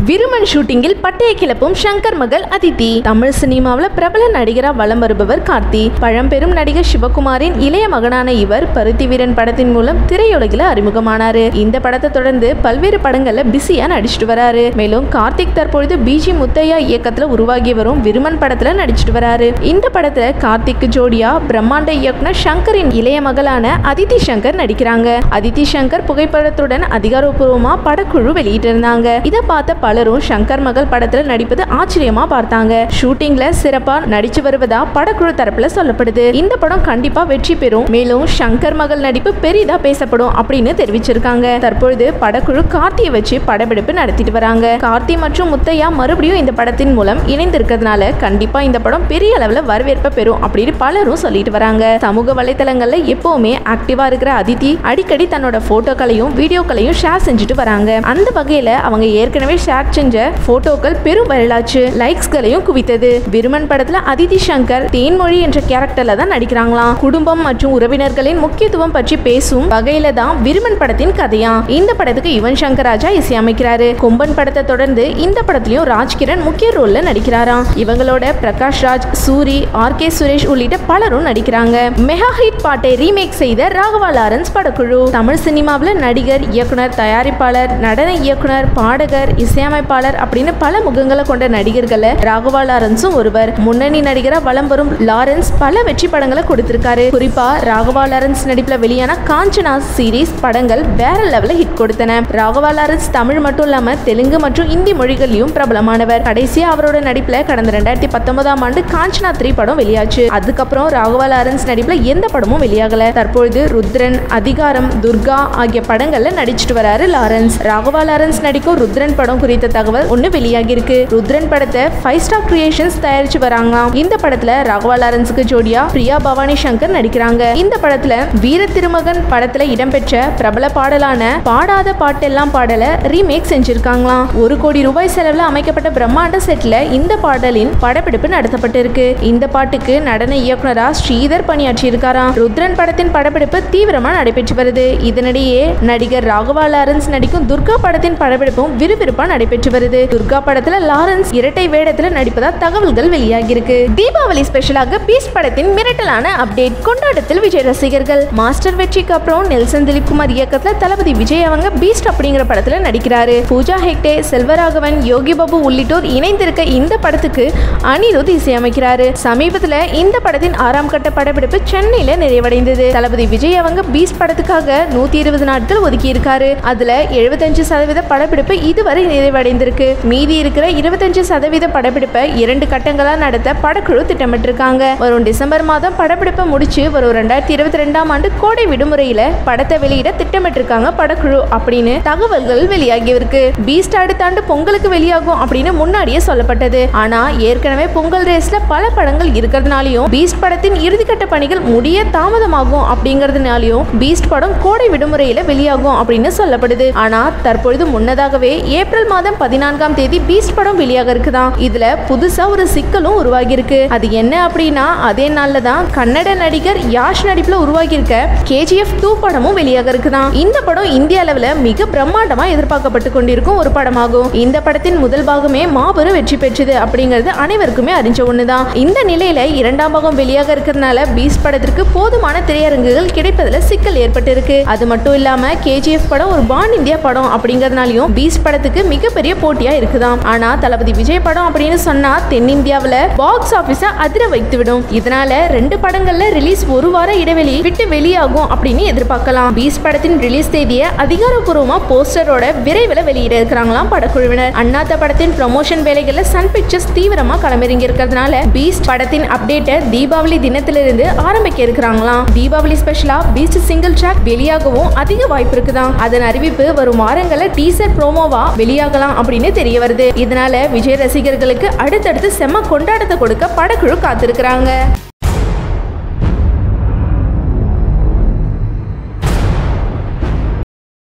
விருமன் ஷூட்டிங்கில் பட்டைய கிளப்பும் சங்கர் மகள் அதித்தி தமிழ் சினிமாவில் பிரபல நடிகரா வலம் வருபவர் கார்த்தி பழம்பெரும் நடிகர் சிவகுமாரின் இளைய மகனான இவர் பருத்தி வீரன் படத்தின் மூலம் திரையுலகில் அறிமுகமானாரு இந்த படத்தை தொடர்ந்து பல்வேறு படங்கள்ல பிஸியா நடிச்சிட்டு வராரு மேலும் கார்த்திக் தற்பொழுது பிஜி முத்தையா இயக்கத்துல உருவாகி வரும் விருமன் படத்துல நடிச்சிட்டு வராரு இந்த படத்துல கார்த்திக்கு ஜோடியா பிரம்மாண்ட இயக்குனர் சங்கரின் இளைய மகளான அதித்தி சங்கர் நடிக்கிறாங்க அதித்தி சங்கர் புகைப்படத்துடன் அதிகாரப்பூர்வமா படக்குழு வெளியிட்டிருந்தாங்க இதை பார்த்த பலரும் சங்கர் மகள் படத்துல நடிப்பது ஆச்சரியமா பார்த்தாங்க ஷூட்டிங்ல சிறப்பா நடிச்சு வருவதா படக்குழு தரப்புல சொல்லப்படுது இந்த படம் கண்டிப்பா வெற்றி பெறும் மேலும் சங்கர் மகள் நடிப்பு பெரிதா பேசப்படும் அப்படின்னு தெரிவிச்சிருக்காங்க தற்பொழுது படக்குழு கார்த்தியை வச்சு படப்பிடிப்பு நடத்திட்டு வராங்க கார்த்தி மற்றும் முத்தையா மறுபடியும் இந்த படத்தின் மூலம் இணைந்திருக்கிறதுனால கண்டிப்பா இந்த படம் பெரிய அளவுல வரவேற்பை பெறும் அப்படின்னு பலரும் சொல்லிட்டு வராங்க சமூக வலைத்தளங்கள்ல எப்பவுமே ஆக்டிவா இருக்கிற அதித்தி அடிக்கடி தன்னோட போட்டோக்களையும் வீடியோக்களையும் ஷேர் செஞ்சுட்டு வராங்க அந்த வகையில அவங்க ஏற்கனவே ஷேர் செஞ்ச போட்டோக்கள் பெரும் வைரலாச்சு லைக்ஸ்களையும் குவித்தது விருமன் படத்துல அதிதி சங்கர் தேன்மொழி என்ற கேரக்டர்ல தான் நடிக்கிறாங்களாம் குடும்பம் மற்றும் உறவினர்களின் முக்கியத்துவம் பற்றி பேசும் வகையில தான் விருமன் படத்தின் கதையா இந்த படத்துக்கு யுவன் சங்கர் ராஜா இசையமைக்கிறாரு கொம்பன் படத்தை தொடர்ந்து இந்த படத்திலையும் ராஜ்கிரண் முக்கிய ரோல்ல நடிக்கிறாராம் இவங்களோட பிரகாஷ் ராஜ் சூரி ஆர் கே சுரேஷ் உள்ளிட்ட பலரும் நடிக்கிறாங்க மெகா ஹிட் பாட்டை ரீமேக் செய்த ராகவா லாரன்ஸ் படக்குழு தமிழ் சினிமாவில் நடிகர் இயக்குனர் தயாரிப்பாளர் நடன இயக்குனர் பாடகர் இசையமைப்பாளர் அப்படின்னு பல முகங்களை கொண்ட நடிகர்களை ராகவா லாரன்ஸும் ஒருவர் முன்னணி நடிகரா வலம் வரும் லாரன்ஸ் பல வெற்றி படங்களை கொடுத்திருக்காரு குறிப்பா ராகவா லாரன்ஸ் நடிப்புல வெளியான காஞ்சனா சீரிஸ் படங்கள் வேற லெவல்ல ஹிட் கொடுத்தன ராகவா லாரன்ஸ் தமிழ் மட்டும் இல்லாம தெலுங்கு மற்றும் இந்தி மொழிகள்லயும் பிரபலமானவர் கடைசியா அவரோட நடிப்புல கடந்த ரெண்டாயிரத்தி பத்தொன்பதாம் ஆண்டு காஞ்சனா த்ரீ படம் வெளியாச்சு அதுக்கப்புறம் ராகவா லாரன்ஸ் நடிப்புல எந்த படமும் வெளியாகல தற்பொழுது ருத்ரன் அதிகாரம் துர்கா ஆகிய படங்கள்ல நடிச்சிட்டு வராரு லாரன்ஸ் ராகவா லாரன்ஸ் நடிக்கும் ருத்ரன் படம் குறித்த தகவல் ஒண்ணு வெளியாகி இருக்கு ருத்ரன் படத்தை ஃபைவ் ஸ்டார் கிரியேஷன்ஸ் தயாரிச்சு வராங்களாம் இந்த படத்துல ராகவா லாரன்ஸுக்கு ஜோடியா பிரியா பவானி சங்கர் நடிக்கிறாங்க இந்த படத்துல வீர திருமகன் படத்துல இடம்பெற்ற பிரபல பாடலான பாடாத பாட்டெல்லாம் பாடல ரீமேக் செஞ்சிருக்காங்களாம் ஒரு கோடி ரூபாய் செலவுல அமைக்கப்பட்ட பிரம்மாண்ட செட்ல இந்த பாடலின் படப்பிடிப்பு நடத்தப்பட்டிருக்கு இந்த பாட்டுக்கு நடன இயக்குனரா ஸ்ரீதர் பணியாற்றி இருக்காராம் ருத்ரன் படத்தின் படப்பிடிப்பு தீவிரமா நடைபெற்று வருது இதனிடையே நடிகர் ராகவா லாரன்ஸ் நடிக்கும் துர்கா படத்தின் படப்பிடிப்பும் விறுவிறுப்பா நடைபெற்று வருது துர்கா படத்துல லாரன்ஸ் இரட்டை வேடத்துல நடிப்பதா தகவல்கள் வெளியாகியிருக்கு தீபாவளி ஸ்பெஷலாக பீஸ் படத்தின் மிரட்டலான அப்டேட் கொண்டாட்டத்தில் விஜய் ரசிகர்கள் மாஸ்டர் வெற்றிக்கு அப்புறம் நெல்சன் திலீப் குமார் இயக்கத்துல தளபதி விஜய் அவங்க பீஸ்ட் அப்படிங்கிற படத்துல நடிக்கிறாரு பூஜா ஹெக்டே செல்வராகவன் யோகி பாபு உள்ளிட்டோர் இணைந்திருக்க இந்த படத்துக்கு அனிருத் இசையமைக்கிறாரு சமீபத்துல இந்த படத்தின் ஆறாம் கட்ட படப்பிடிப்பு சென்னையில நிறைவடைந்தது தளபதி விஜய் அவங்க பீஸ்ட் படத்துக்காக நூத்தி இருபது நாட்கள் ஒதுக்கி இருக்காரு அதுல எழுபத்தஞ்சு சதவீத படப்பிடிப்பு இதுவரை நிறைவடைந்திருக்கு மீதி இருக்கிற இருபத்தஞ்சு சதவீத படப்பிடிப்பை இரண்டு கட்டங்களா நடத்த படக்குழு திட்டமிட்டிருக்காங்க வரும் டிசம்பர் மாதம் படப்பிடிப்பை முடிச்சு வரும் ரெண்டாயிரத்தி இருபத்தி ரெண்டாம் ஆண்டு கோடை விடுமுறையில படத்தை வெளியிட திட்டமிட்டிருக்காங்க படக்குழு அப்படின்னு தகவல்கள் வெளியாகி இருக்கு பீஸ்ட் அடுத்த ஆண்டு பொங்கலுக்கு வெளியாகும் அப்படின்னு முன்னாடியே சொல்லப்பட்டது ஆனா ஏற்கனவே பொங்கல் ரேஸ்ல பல படங்கள் இருக்கிறதுனாலையும் பீஸ்ட் படத்தின் இறுதிக்கட்ட பணிகள் முடிய தாமதமாகும் அப்படிங்கறதுனாலையும் பீஸ்ட் படம் கோடை விடுமுறையில வெளியாகும் அப்படின்னு சொல்லப்படுது ஆனா தற்பொழுது முன்னதாகவே ஏப்ரல் மாதம் பதினான்காம் தேதி பீஸ்ட் படம் வெளியாக இருக்குதாம் இதுல புதுசா ஒரு சிக்கலும் உருவாகி இருக்கு அது என்ன அப்படின்னா அதே நாள்ல தான் கன்னட நடிகர் யாஷ் நடிப்புல உருவாகி இருக்க கேஜிஎஃப் டூ படமும் வெளியாக இருக்குதாம் இந்த படம் இந்திய அளவுல மிக பிரம்மாண்டமா எதிர்பார்க்கப்பட்டு கொண்டிருக்கும் ஒரு படமாகும் இந்த படத்தின் முதல் பாகமே மாபெரும் வெற்றி பெற்றது அப்படிங்கிறது அனைவருக்குமே அறிஞ்ச ஒண்ணுதான் இந்த நிலையில இரண்டாம் பாகம் வெளியாக இருக்கிறதுனால பீஸ்ட் படத்திற்கு போதுமான திரையரங்குகள் கிடைப்பதுல சிக்கல் ஏற்பட்டிருக்கு அது மட்டும் இல்லாம கேஜிஎஃப் படம் ஒரு பான் இந்தியா படம் அப்படிங்கறதுனாலயும் பீஸ்ட் படத்துக்கு மிகப்பெரிய போட்டியா இருக்குதாம் ஆனா தளபதி விஜய் படம் அப்படின்னு சொன்னா தென்னிந்தியாவுல பாக்ஸ் ஆபீஸ அதிர வைத்து விடும் இதனால ரெண்டு படங்கள்ல ரிலீஸ் ஒரு வார இடைவெளி விட்டு வெளியாகும் அப்படின்னு எதிர்பார்க்கலாம் பீஸ்ட் படத்தின் ரிலீஸ் தேதியை அதிகாரப்பூர்வமா போஸ்டரோட விரைவில் வெளியிட இருக்கிறாங்களாம் படக்குழுவினர் அண்ணாத்த படத்தின் ப்ரமோஷன் வேலைகள்ல சன் பிக்சர்ஸ் தீவிரமா களமிறங்கி இருக்கிறதுனால பீஸ்ட் படத்தின் அப்டேட்டை தீபாவளி தினத்திலிருந்து ஆரம்பிக்க இருக்கிறாங்களாம் தீபாவளி ஸ்பெஷலா பீஸ்ட் சிங்கிள் ட்ராக் வெளியாகவும் அதிக வாய்ப்பு இருக்குதாம் அதன் அறிவிப்பு வரும் வாரங்கள்ல டீசர் ப்ரோமோவா வெளியாகலாம் அப்படின்னு தெரிய வருது இதனால விஜய் ரசிகர்களுக்கு அடுத்தடுத்து செம்ம கொண்டாட்டத்தை கொடுக்க படக்குழு காத்திருக்கிறாங்க